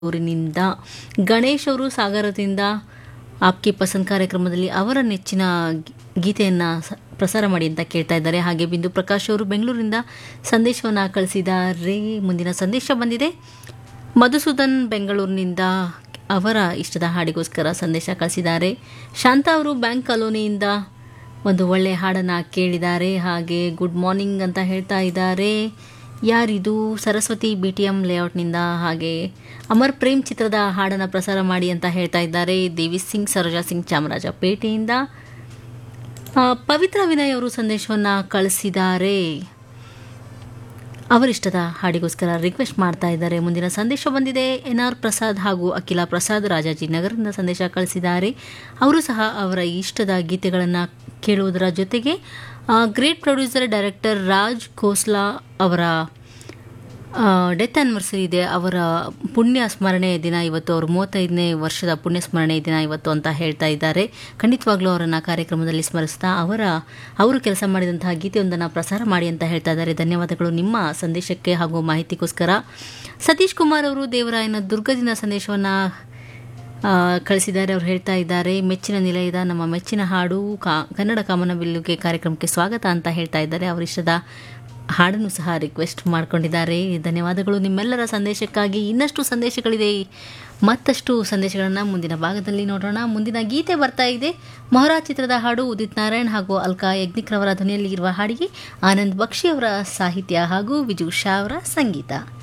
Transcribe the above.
ಊರಿನಿಂದ ಗಣೇಶ್ ಅವರು ಸಾಗರದಿಂದ ಆಪ್ಕೆ ಪಸಂದ್ ಕಾರ್ಯಕ್ರಮದಲ್ಲಿ ಅವರ ನೆಚ್ಚಿನ ಗೀತೆಯನ್ನು ಪ್ರಸಾರ ಮಾಡಿ ಅಂತ ಕೇಳ್ತಾ ಇದ್ದಾರೆ ಹಾಗೆ ಬಿಂದು ಪ್ರಕಾಶ್ ಅವರು ಬೆಂಗಳೂರಿಂದ ಸಂದೇಶವನ್ನು ಕಳಿಸಿದ್ದಾರೆ ಮುಂದಿನ ಸಂದೇಶ ಬಂದಿದೆ ಮಧುಸೂದನ್ ಬೆಂಗಳೂರಿನಿಂದ ಅವರ ಇಷ್ಟದ ಹಾಡಿಗೋಸ್ಕರ ಸಂದೇಶ ಕಳಿಸಿದ್ದಾರೆ ಶಾಂತ ಅವರು ಬ್ಯಾಂಕ್ ಕಾಲೋನಿಯಿಂದ ಒಂದು ಒಳ್ಳೆಯ ಹಾಡನ್ನು ಕೇಳಿದ್ದಾರೆ ಹಾಗೆ ಗುಡ್ ಮಾರ್ನಿಂಗ್ ಅಂತ ಹೇಳ್ತಾ ಇದ್ದಾರೆ ಯಾರಿದು ಸರಸ್ವತಿ ಬಿ ಟಿ ಎಮ್ ಲೇಔಟ್ನಿಂದ ಹಾಗೆ ಅಮರ್ ಪ್ರೇಮ್ ಚಿತ್ರದ ಹಾಡನ್ನು ಪ್ರಸಾರ ಮಾಡಿ ಅಂತ ಹೇಳ್ತಾ ಇದ್ದಾರೆ ದೇವಿ ಸಿಂಗ್ ಸರೋಜಾ ಸಿಂಗ್ ಚಾಮರಾಜಪೇಟೆಯಿಂದ ಆ, ಪವಿತ್ರ ವಿನಯ್ ಅವರು ಸಂದೇಶವನ್ನು ಕಳಿಸಿದ್ದಾರೆ ಅವರಿಷ್ಟದ ಹಾಡಿಗೋಸ್ಕರ ರಿಕ್ವೆಸ್ಟ್ ಮಾಡ್ತಾ ಇದ್ದಾರೆ ಮುಂದಿನ ಸಂದೇಶ ಬಂದಿದೆ ಎನ್ ಆರ್ ಪ್ರಸಾದ್ ಹಾಗೂ ಅಖಿಲ ಪ್ರಸಾದ್ ರಾಜಾಜಿನಗರದಿಂದ ಸಂದೇಶ ಕಳಿಸಿದ್ದಾರೆ ಅವರು ಸಹ ಅವರ ಇಷ್ಟದ ಗೀತೆಗಳನ್ನು ಕೇಳುವುದರ ಜೊತೆಗೆ great producer director Raj Khosla ಅವರ ಡೆತ್ ಆ್ಯನಿವರ್ಸರಿ ಇದೆ ಅವರ ಪುಣ್ಯ ಸ್ಮರಣೆ ದಿನ ಇವತ್ತು ಅವರು ಮೂವತ್ತೈದನೇ ವರ್ಷದ ಪುಣ್ಯ ಸ್ಮರಣೆ ದಿನ ಇವತ್ತು ಅಂತ ಹೇಳ್ತಾ ಇದ್ದಾರೆ ಖಂಡಿತವಾಗ್ಲೂ ಅವರನ್ನು ಕಾರ್ಯಕ್ರಮದಲ್ಲಿ ಸ್ಮರಿಸ್ತಾ ಅವರ ಅವರು ಕೆಲಸ ಮಾಡಿದಂತಹ ಗೀತೆಯೊಂದನ್ನು ಪ್ರಸಾರ ಮಾಡಿ ಅಂತ ಹೇಳ್ತಾ ಇದ್ದಾರೆ ಧನ್ಯವಾದಗಳು ನಿಮ್ಮ ಸಂದೇಶಕ್ಕೆ ಹಾಗೂ ಮಾಹಿತಿಗೋಸ್ಕರ ಸತೀಶ್ ಕುಮಾರ್ ಅವರು ದೇವರಾಯನ ದುರ್ಗದಿಂದ ಸಂದೇಶವನ್ನು ಆ, ಕಳಿಸಿದ್ದಾರೆ ಅವರು ಹೇಳ್ತಾ ಇದ್ದಾರೆ ಮೆಚ್ಚಿನ ನಿಲಯದ ನಮ್ಮ ಮೆಚ್ಚಿನ ಹಾಡು ಕಾ ಕನ್ನಡ ಕಾಮನಬಿಲ್ಲುಗೆ ಕಾರ್ಯಕ್ರಮಕ್ಕೆ ಸ್ವಾಗತ ಅಂತ ಹೇಳ್ತಾ ಇದ್ದಾರೆ ಅವರಿಷ್ಟದ ಹಾಡನ್ನು ಸಹ ರಿಕ್ವೆಸ್ಟ್ ಮಾಡ್ಕೊಂಡಿದ್ದಾರೆ ಧನ್ಯವಾದಗಳು ನಿಮ್ಮೆಲ್ಲರ ಸಂದೇಶಕ್ಕಾಗಿ ಇನ್ನಷ್ಟು ಸಂದೇಶಗಳಿದೆ ಮತ್ತಷ್ಟು ಸಂದೇಶಗಳನ್ನು ಮುಂದಿನ ಭಾಗದಲ್ಲಿ ನೋಡೋಣ ಮುಂದಿನ ಗೀತೆ ಬರ್ತಾ ಇದೆ ಮೊಹರಾ ಚಿತ್ರದ ಹಾಡು ಉದಿತ್ ನಾರಾಯಣ್ ಹಾಗೂ ಅಲ್ಕಾ ಯಜ್ಞಿಕ್ ರವರ ಧ್ವನಿಯಲ್ಲಿ ಇರುವ ಹಾಡಿಗೆ ಆನಂದ್ ಬಕ್ಷಿ ಅವರ ಸಾಹಿತ್ಯ ಹಾಗೂ ವಿಜು ಶಾ ಅವರ ಸಂಗೀತ